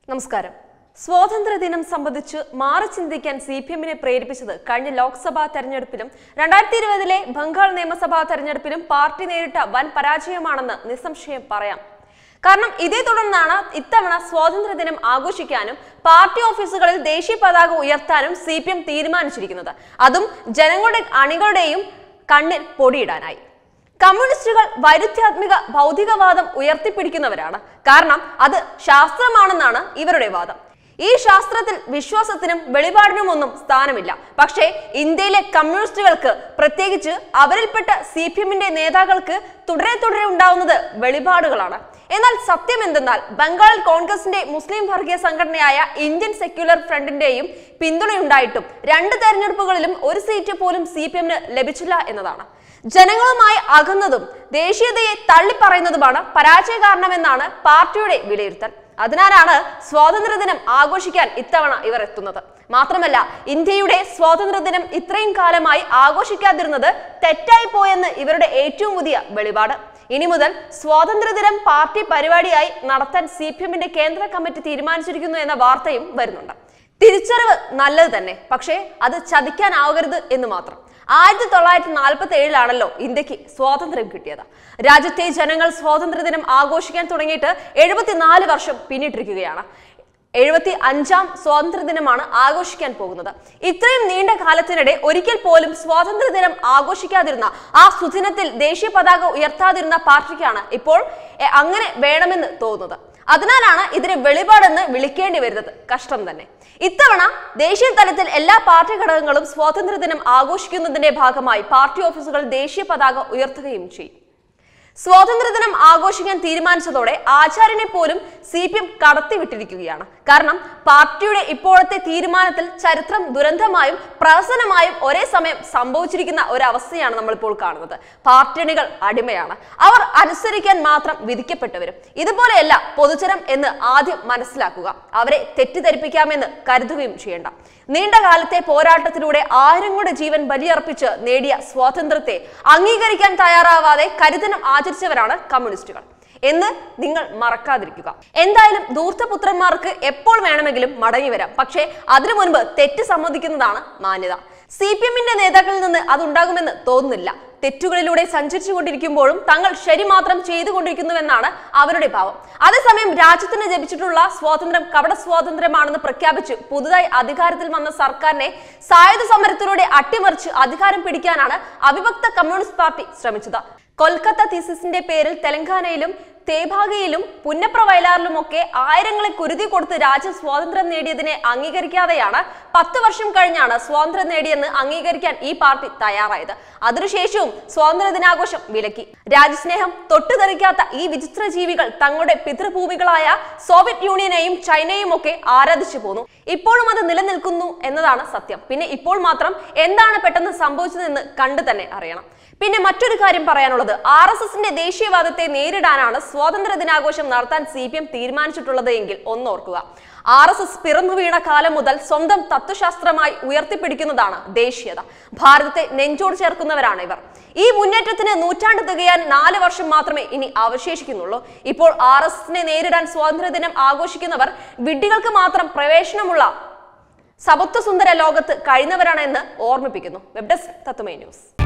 നമസ്കാരം സ്വാതന്ത്ര്യദിനം സംബന്ധിച്ച് മാറി ചിന്തിക്കാൻ സി പി എമ്മിനെ പ്രേരിപ്പിച്ചത് കഴിഞ്ഞ ലോക്സഭാ തെരഞ്ഞെടുപ്പിലും രണ്ടായിരത്തി ഇരുപതിലെ ബംഗാൾ നിയമസഭാ തെരഞ്ഞെടുപ്പിലും പാർട്ടി നേരിട്ട വൻ പരാജയമാണെന്ന് നിസ്സംശയം പറയാം കാരണം ഇതേ തുടർന്നാണ് ഇത്തവണ സ്വാതന്ത്ര്യദിനം ആഘോഷിക്കാനും പാർട്ടി ഓഫീസുകളിൽ ദേശീയ പതാക ഉയർത്താനും സി പി എം തീരുമാനിച്ചിരിക്കുന്നത് അതും ജനങ്ങളുടെ അണികളുടെയും കണ്ണിൽ പൊടിയിടാനായി കമ്മ്യൂണിസ്റ്റുകൾ വൈരുദ്ധ്യാത്മിക ഭൗതികവാദം ഉയർത്തിപ്പിടിക്കുന്നവരാണ് കാരണം അത് ശാസ്ത്രമാണെന്നാണ് ഇവരുടെ വാദം ഈ ശാസ്ത്രത്തിൽ വിശ്വാസത്തിനും വെളിപാടിനുമൊന്നും സ്ഥാനമില്ല പക്ഷേ ഇന്ത്യയിലെ കമ്മ്യൂണിസ്റ്റുകൾക്ക് പ്രത്യേകിച്ച് അവരിൽപ്പെട്ട സി പി എമ്മിന്റെ നേതാക്കൾക്ക് തുടരെ തുടരെ ഉണ്ടാവുന്നത് വെളിപാടുകളാണ് എന്നാൽ സത്യം എന്തെന്നാൽ ബംഗാളിൽ കോൺഗ്രസിന്റെ മുസ്ലിം വർഗീയ സംഘടനയായ ഇന്ത്യൻ സെക്യുലർ ഫ്രണ്ടിന്റെയും പിന്തുണയുണ്ടായിട്ടും രണ്ട് തെരഞ്ഞെടുപ്പുകളിലും ഒരു സീറ്റ് പോലും സി പി എമ്മിന് ലഭിച്ചില്ല എന്നതാണ് ജനങ്ങളുമായി അകന്നതും ദേശീയതയെ തള്ളിപ്പറയുന്നതുമാണ് പരാജയ കാരണമെന്നാണ് പാർട്ടിയുടെ വിലയിരുത്തൽ അതിനാലാണ് സ്വാതന്ത്ര്യദിനം ആഘോഷിക്കാൻ ഇത്തവണ ഇവർ എത്തുന്നത് മാത്രമല്ല ഇന്ത്യയുടെ സ്വാതന്ത്ര്യദിനം ഇത്രയും കാലമായി ആഘോഷിക്കാതിരുന്നത് തെറ്റായി പോയെന്ന് ഇവരുടെ ഏറ്റവും പുതിയ വെളിപാട് ഇനി മുതൽ സ്വാതന്ത്ര്യദിനം പാർട്ടി പരിപാടിയായി നടത്താൻ സി പി എമ്മിന്റെ കേന്ദ്ര കമ്മിറ്റി തീരുമാനിച്ചിരിക്കുന്നു എന്ന വാർത്തയും വരുന്നുണ്ട് തിരിച്ചറിവ് നല്ലത് തന്നെ പക്ഷേ അത് ചതിക്കാനാവരുത് എന്ന് മാത്രം ആയിരത്തി തൊള്ളായിരത്തി നാൽപ്പത്തി ഏഴിലാണല്ലോ ഇന്ത്യക്ക് സ്വാതന്ത്ര്യം കിട്ടിയത് രാജ്യത്തെ ജനങ്ങൾ സ്വാതന്ത്ര്യദിനം ആഘോഷിക്കാൻ തുടങ്ങിയിട്ട് എഴുപത്തിനാല് വർഷം പിന്നിട്ടിരിക്കുകയാണ് എഴുപത്തി അഞ്ചാം സ്വാതന്ത്ര്യദിനമാണ് ആഘോഷിക്കാൻ പോകുന്നത് ഇത്രയും നീണ്ട കാലത്തിനിടെ ഒരിക്കൽ പോലും സ്വാതന്ത്ര്യദിനം ആഘോഷിക്കാതിരുന്ന ആ സുദിനത്തിൽ ദേശീയ പതാക ഉയർത്താതിരുന്ന പാർട്ടിക്കാണ് ഇപ്പോൾ എ, അങ്ങനെ വേണമെന്ന് തോന്നുന്നത് അതിനാലാണ് ഇതിനെ വെളിപാടെന്ന് വിളിക്കേണ്ടി വരുന്നത് കഷ്ടം തന്നെ ഇത്തവണ ദേശീയ തലത്തിൽ എല്ലാ പാർട്ടി ഘടകങ്ങളും സ്വാതന്ത്ര്യദിനം ആഘോഷിക്കുന്നതിന്റെ ഭാഗമായി പാർട്ടി ഓഫീസുകൾ ദേശീയ പതാക ഉയർത്തുകയും ചെയ്യും സ്വാതന്ത്ര്യദിനം ആഘോഷിക്കാൻ തീരുമാനിച്ചതോടെ ആചാര്യനെ പോലും സി പി എം കടത്തിവിട്ടിരിക്കുകയാണ് കാരണം പാർട്ടിയുടെ ഇപ്പോഴത്തെ തീരുമാനത്തിൽ ചരിത്രം ദുരന്തമായും പ്രഹസനമായും ഒരേ സമയം സംഭവിച്ചിരിക്കുന്ന ഒരവസ്ഥയാണ് നമ്മളിപ്പോൾ കാണുന്നത് പാർട്ടിണികൾ അടിമയാണ് അവർ അനുസരിക്കാൻ മാത്രം വിധിക്കപ്പെട്ടവരും ഇതുപോലെയല്ല പൊതുജനം എന്ന് ആദ്യം മനസ്സിലാക്കുക അവരെ തെറ്റിദ്ധരിപ്പിക്കാമെന്ന് കരുതുകയും ചെയ്യേണ്ട നീണ്ട കാലത്തെ പോരാട്ടത്തിലൂടെ ആയിരങ്ങളുടെ ജീവൻ ബലിയർപ്പിച്ച് നേടിയ സ്വാതന്ത്ര്യത്തെ അംഗീകരിക്കാൻ തയ്യാറാവാതെ കരുതനം ആചരിച്ചവരാണ് കമ്മ്യൂണിസ്റ്റുകൾ എന്ന് നിങ്ങൾ മറക്കാതിരിക്കുക എന്തായാലും ധൂർത്തപുത്രന്മാർക്ക് എപ്പോൾ വേണമെങ്കിലും മടങ്ങി വരാം പക്ഷേ അതിനു മുൻപ് തെറ്റ് സമ്മതിക്കുന്നതാണ് മാന്യത സി പി എമ്മിന്റെ നേതാക്കളിൽ നിന്ന് അതുണ്ടാകുമെന്ന് തോന്നുന്നില്ല തെറ്റുകളിലൂടെ സഞ്ചരിച്ചു കൊണ്ടിരിക്കുമ്പോഴും തങ്ങൾ ശരി മാത്രം ചെയ്തുകൊണ്ടിരിക്കുന്നുവെന്നാണ് അവരുടെ ഭാവം അതേസമയം രാജ്യത്തിന് ലഭിച്ചിട്ടുള്ള സ്വാതന്ത്ര്യം കപട സ്വാതന്ത്ര്യമാണെന്ന് പ്രഖ്യാപിച്ച് പുതുതായി അധികാരത്തിൽ വന്ന സർക്കാരിനെ സായുധ സമരത്തിലൂടെ അട്ടിമറിച്ച് അധികാരം പിടിക്കാനാണ് അവിഭക്ത കമ്മ്യൂണിസ്റ്റ് പാർട്ടി ശ്രമിച്ചത് കൊൽക്കത്ത തീസിസിന്റെ പേരിൽ തെലങ്കാനയിലും തേഭാഗയിലും പുന്നപ്ര വയലാറിലുമൊക്കെ ആയിരങ്ങളെ കുരുതി കൊടുത്ത് രാജ്യം സ്വാതന്ത്ര്യം നേടിയതിനെ അംഗീകരിക്കാതെയാണ് പത്ത് വർഷം കഴിഞ്ഞാണ് സ്വാതന്ത്ര്യം നേടിയെന്ന് അംഗീകരിക്കാൻ ഈ പാർട്ടി തയ്യാറായത് അതിനുശേഷവും സ്വാതന്ത്ര്യ ദിനാഘോഷം വിലക്കി രാജ്യസ്നേഹം തൊട്ടുതെറിക്കാത്ത ഈ വിചിത്ര ജീവികൾ തങ്ങളുടെ പിതൃഭൂമികളായ സോവിയറ്റ് യൂണിയനെയും ചൈനയും ഒക്കെ ആരാധിച്ചു പോന്നു ഇപ്പോഴും അത് നിലനിൽക്കുന്നു എന്നതാണ് സത്യം പിന്നെ ഇപ്പോൾ മാത്രം എന്താണ് പെട്ടെന്ന് സംഭവിച്ചതെന്ന് കണ്ടു തന്നെ അറിയണം പിന്നെ മറ്റൊരു കാര്യം പറയാനുള്ളത് ആർ എസ് എസിന്റെ ദേശീയവാദത്തെ നേരിടാനാണ് സ്വാതന്ത്ര്യ ദിനാഘോഷം നടത്താൻ സി പി എം തീരുമാനിച്ചിട്ടുള്ളത് എങ്കിൽ ഒന്നോർക്കുക ആർ എസ് എസ് പിറന്നു വീണ കാലം മുതൽ സ്വന്തം തത്വശാസ്ത്രമായി ഉയർത്തിപ്പിടിക്കുന്നതാണ് ദേശീയത ഭാരതത്തെ നെഞ്ചോട് ചേർക്കുന്നവരാണ് ഇവർ ഈ മുന്നേറ്റത്തിന് നൂറ്റാണ്ട് തികയാൻ നാല് വർഷം മാത്രമേ ഇനി അവശേഷിക്കുന്നുള്ളൂ ഇപ്പോൾ ആർ എസ് എസിനെ നേരിടാൻ സ്വാതന്ത്ര്യദിനം ആഘോഷിക്കുന്നവർ വിഡ്ഢികൾക്ക് മാത്രം പ്രവേശനമുള്ള സബത്വസുന്ദര ലോകത്ത് കഴിഞ്ഞവരാണ് എന്ന് ഓർമ്മിപ്പിക്കുന്നു വെബ് ഡെസ്ക് തത്വമേ ന്യൂസ്